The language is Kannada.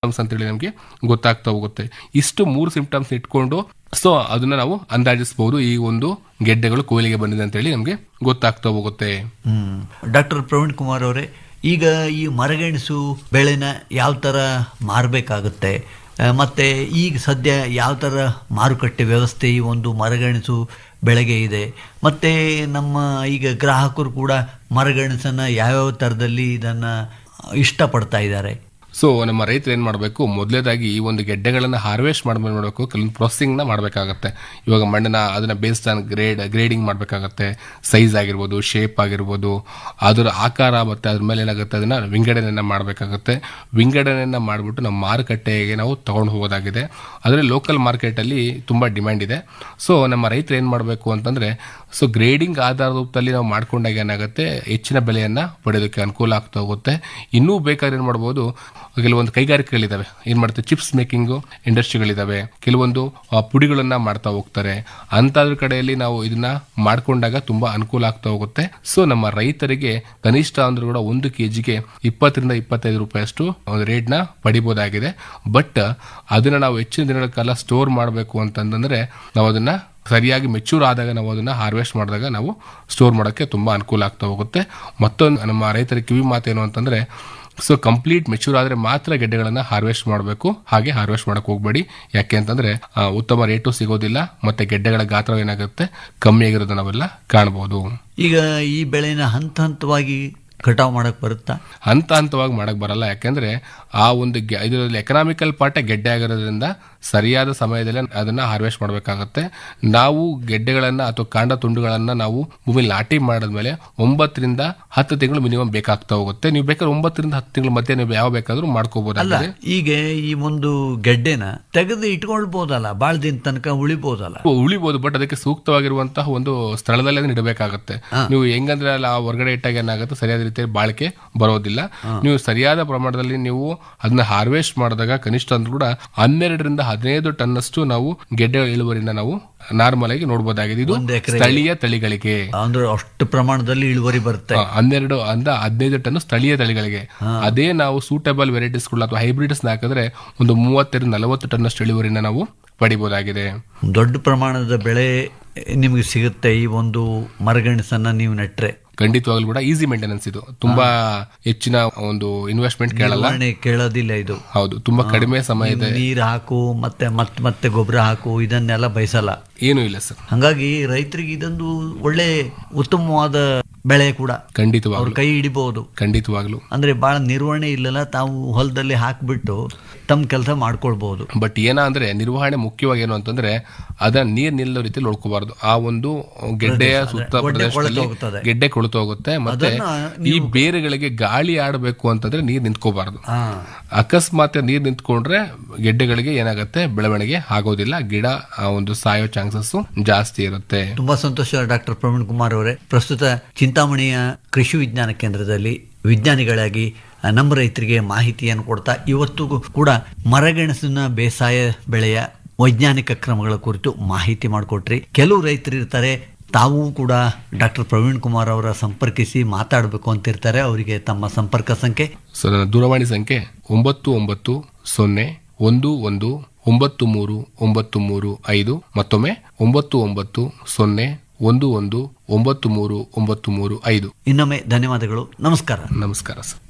ಸಿಂಪ್ಟಮ್ಸ್ ಅಂತೇಳಿ ನಮಗೆ ಗೊತ್ತಾಗ್ತಾ ಹೋಗುತ್ತೆ ಇಷ್ಟು ಮೂರು ಸಿಂಪ್ಟಮ್ಸ್ ಇಟ್ಕೊಂಡು ಸೊ ಅದನ್ನ ನಾವು ಅಂದಾಜಿಸಬಹುದು ಈ ಒಂದು ಗೆಡ್ಡೆಗಳು ಕೊಯ್ಲಿಗೆ ಬಂದಿದೆ ಅಂತೇಳಿ ನಮಗೆ ಗೊತ್ತಾಗ್ತಾ ಹೋಗುತ್ತೆ ಹ್ಮ್ ಡಾಕ್ಟರ್ ಪ್ರವೀಣ್ ಕುಮಾರ್ ಅವರೇ ಈಗ ಈ ಮರಗೆಣಸು ಬೆಳೆನ ಯಾವ ಥರ ಮಾರಬೇಕಾಗುತ್ತೆ ಮತ್ತು ಈಗ ಸದ್ಯ ಯಾವ ಥರ ಮಾರುಕಟ್ಟೆ ವ್ಯವಸ್ಥೆ ಈ ಒಂದು ಮರಗೆಣಸು ಬೆಳೆಗೆ ಇದೆ ಮತ್ತು ನಮ್ಮ ಈಗ ಗ್ರಾಹಕರು ಕೂಡ ಮರಗೆಣಸನ್ನು ಯಾವ್ಯಾವ ಥರದಲ್ಲಿ ಇದನ್ನು ಇಷ್ಟಪಡ್ತಾ ಇದ್ದಾರೆ ಸೊ ನಮ್ಮ ರೈತರು ಏನ್ ಮಾಡಬೇಕು ಮೊದಲೇದಾಗಿ ಈ ಒಂದು ಗೆಡ್ಡೆಗಳನ್ನ ಹಾರ್ವೆಸ್ಟ್ ಮಾಡ್ಬೇಕು ಮಾಡಬೇಕು ಕೆಲವೊಂದು ಪ್ರೊಸೆಸಿಂಗ್ ನ ಮಾಡಬೇಕಾಗತ್ತೆ ಇವಾಗ ಮಣ್ಣನ್ನ ಅದನ್ನ ಬೇಸ್ಡ್ ಆನ್ ಗ್ರೇಡ್ ಗ್ರೇಡಿಂಗ್ ಮಾಡಬೇಕಾಗತ್ತೆ ಸೈಜ್ ಆಗಿರ್ಬೋದು ಶೇಪ್ ಆಗಿರ್ಬೋದು ಅದರ ಆಕಾರ ಮತ್ತೆ ಅದ್ರ ಮೇಲೆ ಏನಾಗುತ್ತೆ ಅದನ್ನ ವಿಂಗಡಣೆಯನ್ನ ಮಾಡಬೇಕಾಗತ್ತೆ ವಿಂಗಡಣೆಯನ್ನ ಮಾಡಿಬಿಟ್ಟು ನಮ್ಮ ಮಾರುಕಟ್ಟೆಗೆ ನಾವು ತಗೊಂಡು ಹೋಗೋದಾಗಿದೆ ಅದರಲ್ಲಿ ಲೋಕಲ್ ಮಾರ್ಕೆಟ್ ಅಲ್ಲಿ ತುಂಬಾ ಡಿಮ್ಯಾಂಡ್ ಇದೆ ಸೊ ನಮ್ಮ ರೈತರು ಏನ್ ಮಾಡಬೇಕು ಅಂತಂದ್ರೆ ಸೊ ಗ್ರೇಡಿಂಗ್ ಆಧಾರದ ರೂಪದಲ್ಲಿ ನಾವು ಮಾಡ್ಕೊಂಡಾಗ ಏನಾಗುತ್ತೆ ಹೆಚ್ಚಿನ ಬೆಲೆಯನ್ನ ಪಡೆಯೋದಕ್ಕೆ ಅನುಕೂಲ ಆಗ್ತಾ ಹೋಗುತ್ತೆ ಇನ್ನೂ ಬೇಕಾದ್ರೆ ಏನ್ ಮಾಡ್ಬೋದು ಕೆಲವೊಂದು ಕೈಗಾರಿಕೆಗಳಿದಾವೆ ಏನ್ ಮಾಡ್ತಾರೆ ಚಿಪ್ಸ್ ಮೇಕಿಂಗ್ ಇಂಡಸ್ಟ್ರಿಗಳಿದಾವೆ ಕೆಲವೊಂದು ಆ, ಪುಡಿಗಳನ್ನ ಮಾಡ್ತಾ ಹೋಗ್ತಾರೆ ಅಂತದ್ರ ಕಡೆಯಲ್ಲಿ ನಾವು ಇದನ್ನ ಮಾಡ್ಕೊಂಡಾಗ ತುಂಬಾ ಅನುಕೂಲ ಆಗ್ತಾ ಹೋಗುತ್ತೆ ಸೊ ನಮ್ಮ ರೈತರಿಗೆ ಕನಿಷ್ಠ ಅಂದ್ರೂ ಕೂಡ ಒಂದು ಕೆಜಿಗೆ ಇಪ್ಪತ್ತರಿಂದ ಇಪ್ಪತ್ತೈದು ರೂಪಾಯಿಯಷ್ಟು ಒಂದು ರೇಟ್ ನ ಪಡಿಬಹುದಾಗಿದೆ ಬಟ್ ಅದನ್ನ ನಾವು ಹೆಚ್ಚಿನ ದಿನಗಳ ಕಾಲ ಸ್ಟೋರ್ ಮಾಡಬೇಕು ಅಂತಂದ್ರೆ ನಾವು ಅದನ್ನ ಸರಿಯಾಗಿ ಮೆಚೂರ್ ಆದಾಗ ನಾವು ಅದನ್ನ ಹಾರ್ವೆಸ್ಟ್ ಮಾಡಿದಾಗ ನಾವು ಸ್ಟೋರ್ ಮಾಡೋಕ್ಕೆ ತುಂಬಾ ಅನುಕೂಲ ಆಗ್ತಾ ಹೋಗುತ್ತೆ ಮತ್ತೊಂದು ನಮ್ಮ ರೈತರ ಕಿವಿ ಮಾತೇನು ಅಂತಂದ್ರೆ ಸೊ ಕಂಪ್ಲೀಟ್ ಮೆಚೂರ್ ಆದ್ರೆ ಮಾತ್ರ ಗೆಡ್ಡೆಗಳನ್ನ ಹಾರ್ವೆಸ್ಟ್ ಮಾಡಬೇಕು ಹಾಗೆ ಹಾರ್ವೆಸ್ಟ್ ಮಾಡಕ್ ಹೋಗ್ಬೇಡಿ ಯಾಕೆ ಅಂತಂದ್ರೆ ಆ, ಉತ್ತಮ ರೇಟು ಸಿಗೋದಿಲ್ಲ ಮತ್ತೆ ಗೆಡ್ಡೆಗಳ ಗಾತ್ರ ಏನಾಗುತ್ತೆ ಕಮ್ಮಿ ಆಗಿರೋದು ನಾವೆಲ್ಲ ಕಾಣಬಹುದು ಈಗ ಈ ಬೆಳೆನ ಹಂತ ಹಂತವಾಗಿ ಕಟಾವು ಮಾಡಕ್ಕೆ ಬರುತ್ತಾ ಹಂತ ಹಂತವಾಗಿ ಮಾಡಕ್ ಬರಲ್ಲ ಯಾಕೆಂದ್ರೆ ಆ ಒಂದು ಗೆ- ಇದರಲ್ಲಿ ಎಕನಾಮಿಕಲ್ ಪಾರ್ಟೇ ಗೆಡ್ಡೆ ಆಗಿರೋದ್ರಿಂದ ಸರಿಯಾದ ಸಮಯದಲ್ಲಿ ಅದನ್ನ ಹಾರ್ವೆಸ್ಟ್ ಮಾಡಬೇಕಾಗತ್ತೆ ನಾವು ಗೆಡ್ಡೆಗಳನ್ನ ಅಥವಾ ಕಾಂಡ ತುಂಡುಗಳನ್ನ ನಾವು ಭೂಮಿ ನಾಟಿ ಮಾಡಿದ್ಮೇಲೆ ಒಂಬತ್ತರಿಂದ ಹತ್ತು ತಿಂಗಳು ಮಿನಿಮಮ್ ಬೇಕಾಗ್ತಾ ಹೋಗುತ್ತೆ ನೀವು ಬೇಕಾದ್ರೆ ಒಂಬತ್ತರಿಂದ ಹತ್ತು ತಿಂಗಳ ಮಧ್ಯೆ ನೀವು ಯಾವ ಬೇಕಾದ್ರೂ ಅಲ್ಲ ಮಾಡ್ಕೋಬಹುದಾಗಿದೆ ಈಗ ಈ ಒಂದು ಗೆಡ್ಡೆನ ತೆಗೆದು ಇಟ್ಕೊಳ್ಬೋದಲ್ಲ ಬಾಳ ದಿನ ತನಕ ಉಳಿಬೋದಲ್ಲ ಉಳಿಬಹುದು ಬಟ್ ಅದಕ್ಕೆ ಸೂಕ್ತವಾಗಿರುವಂತಹ ಒಂದು ಸ್ಥಳದಲ್ಲಿ ಅದನ್ನ ಇಡಬೇಕಾಗತ್ತೆ ನೀವು ಹೆಂಗಂದ್ರೆ ಅಲ್ಲಿ ಆ ಹೊರಗಡೆ ಇಟ್ಟಾಗ ಏನಾಗುತ್ತೆ ಸರಿಯಾದ ರೀತಿಯಲ್ಲಿ ಬಾಳಿಕೆ ಬರೋದಿಲ್ಲ ನೀವು ಸರಿಯಾದ ಪ್ರಮಾಣದಲ್ಲಿ ನೀವು ಅದನ್ನ ಹಾರ್ವೆಸ್ಟ್ ಮಾಡಿದಾಗ ಕನಿಷ್ಠ ಅಂದ್ರೂ ಕೂಡ ಹನ್ನೆರಡರಿಂದ ಹದಿನೈದು ಟನ್ ಅಷ್ಟು ನಾವು ಗೆಡ್ಡೆ ಇಳುವರಿನ ನಾವು ನಾರ್ಮಲ್ ಆಗಿ ನೋಡಬಹುದಾಗಿದೆ ಇದು ಒಂದು ಎಕರೆಗೆ? ಸ್ಥಳೀಯ ತಳಿಗಳಿಗೆ ಅಂದ್ರೆ ಅಷ್ಟು ಪ್ರಮಾಣದಲ್ಲಿ ಇಳುವರಿ ಬರುತ್ತೆ ಆ, ಹನ್ನೆರಡು ಅಂದ ಹದಿನೈದು ಟನ್ ಸ್ಥಳೀಯ ತಳಿಗಳಿಗೆ ಅದೇ ನಾವು ಸೂಟಬಲ್ ವೆರೈಟೀಸ್ಗಳು ಅಥವಾ ಹೈಬ್ರಿಡ್ಸ್ ಹಾಕಿದ್ರೆ ಒಂದು ಮೂವತ್ತೆರಡು ನಲವತ್ತು ಟನ್ ಅಷ್ಟು ಇಳುವರಿನ ನಾವು ಪಡಿಬಹುದಾಗಿದೆ ದೊಡ್ಡ ಪ್ರಮಾಣದ ಬೆಳೆ ನಿಮಗೆ ಸಿಗುತ್ತೆ ಈ ಒಂದು ಮರಗೆಣಸನ್ನ ನೀವು ನೆಟ್ರೆ ಖಂಡಿತವಾಗ್ಲೂ ಕೂಡ ಈಸಿ ಮೇಂಟೆನೆನ್ಸ್ ಇದು ತುಂಬಾ ಹೆಚ್ಚಿನ ಒಂದು ಇನ್ವೆಸ್ಟ್ಮೆಂಟ್ ಕೇಳಲ್ಲ ನಿರ್ವಹಣೆ ಕೇಳೋದಿಲ್ಲ ಇದು ಹೌದು ತುಂಬಾ ಕಡಿಮೆ ಸಮಯ ಇದೆ ನೀರು ಹಾಕು ಮತ್ತೆ ಮತ್ತೆ ಮತ್ತೆ ಗೊಬ್ಬರ ಹಾಕು ಇದನ್ನೆಲ್ಲ ಬಯಸಲ್ಲ ಏನೂ ಇಲ್ಲ ಸರ್ ಹಂಗಾಗಿ ರೈತರಿಗೆ ಇದೊಂದು ಒಳ್ಳೆ ಉತ್ತಮವಾದ ಬೆಳೆ ಕೂಡ ಅವ್ರ ಖಂಡಿತವಾಗ್ಲು ಕೈ ಹಿಡಿಬಹುದು ಖಂಡಿತವಾಗ್ಲು ಅಂದ್ರೆ ಬಹಳ ನಿರ್ವಹಣೆ ಇಲ್ಲಲ್ಲ ತಾವು ಹೊಲದಲ್ಲಿ ಹಾಕ್ಬಿಟ್ಟು ತಮ್ಮ ಕೆಲಸ ಮಾಡ್ಕೊಳ್ಬಹುದು ಬಟ್ ಏನ ಅಂದ್ರೆ ನಿರ್ವಹಣೆ ಮುಖ್ಯವಾಗಿ ಏನು ಅಂತಂದ್ರೆ ಅದನ್ನ ನೀರ್ ನಿಲ್ಲೋ ರೀತಿ ನೋಡ್ಕೋಬಾರ್ದು ಆ ಒಂದು ಗೆಡ್ಡೆಯ ಸುತ್ತ ಒಡ್ಡೆ ಪ್ರದೇಶದಲ್ಲಿ ಕೊಳ್ತು ಹೋಗ್ತದೆ. ಗೆಡ್ಡೆ ಕೊಳ್ತು ಹೋಗುತ್ತೆ ಮತ್ತೆ ಅದನ್ನ ಈ ಬೇರುಗಳಿಗೆ ಗಾಳಿ ಆಡಬೇಕು ಅಂತಂದ್ರೆ ನೀರ್ ನಿಂತ್ಕೋಬಾರ್ದು ಹಾ ಅಕಸ್ಮಾತ್ ನೀರ್ ನಿಂತ್ಕೊಂಡ್ರೆ ಗೆಡ್ಡೆಗಳಿಗೆ ಏನಾಗುತ್ತೆ ಬೆಳವಣಿಗೆ ಆಗೋದಿಲ್ಲ ಗಿಡ ಆ ಒಂದು ಸಾಯೋ ಚಾನ್ಸಸ್ ಜಾಸ್ತಿ ಇರುತ್ತೆ ತುಂಬಾ ಸಂತೋಷ ಡಾಕ್ಟರ್ ಪ್ರವೀಣ್ ಕುಮಾರ್ ಅವರೇ ಪ್ರಸ್ತುತ ಚಿಂತಾಮಣಿಯ ಕೃಷಿ ವಿಜ್ಞಾನ ಕೇಂದ್ರದಲ್ಲಿ ವಿಜ್ಞಾನಿಗಳಾಗಿ ಆ, ನಮ್ಮ ರೈತರಿಗೆ ಮಾಹಿತಿಯನ್ನು ಕೊಡ್ತಾ ಇವತ್ತು ಕೂಡ ಮರಗೆಣಸಿನ ಬೇಸಾಯ ಬೆಳೆಯ ವೈಜ್ಞಾನಿಕ ಕ್ರಮಗಳ ಕುರಿತು ಮಾಹಿತಿ ಮಾಡಿಕೊಟ್ರಿ ಕೆಲವು ರೈತರು ಇರ್ತಾರೆ ತಾವೂ ಕೂಡ ಡಾಕ್ಟರ್ ಪ್ರವೀಣ್ ಕುಮಾರ್ ಅವರ ಸಂಪರ್ಕಿಸಿ ಮಾತಾಡಬೇಕು ಅಂತಿರ್ತಾರೆ ಅವರಿಗೆ ತಮ್ಮ ಸಂಪರ್ಕ ಸಂಖ್ಯೆ ಸೊ ನನ್ನ ದೂರವಾಣಿ ಸಂಖ್ಯೆ ಒಂಬತ್ತು ಒಂಬತ್ತು ಸೊನ್ನೆ ಒಂದು ಒಂದು ಒಂಬತ್ತು ಮೂರು ಒಂಬತ್ತು ಮೂರು ಐದು ಮತ್ತೊಮ್ಮೆ ಒಂಬತ್ತು ಒಂಬತ್ತು ಸೊನ್ನೆ ಒಂದು ಒಂದು ಒಂಬತ್ತು ಮೂರು ಒಂಬತ್ತು ಮೂರು ಐದು ಇನ್ನೊಮ್ಮೆ ಧನ್ಯವಾದಗಳು ನಮಸ್ಕಾರ ನಮಸ್ಕಾರ ಸರ್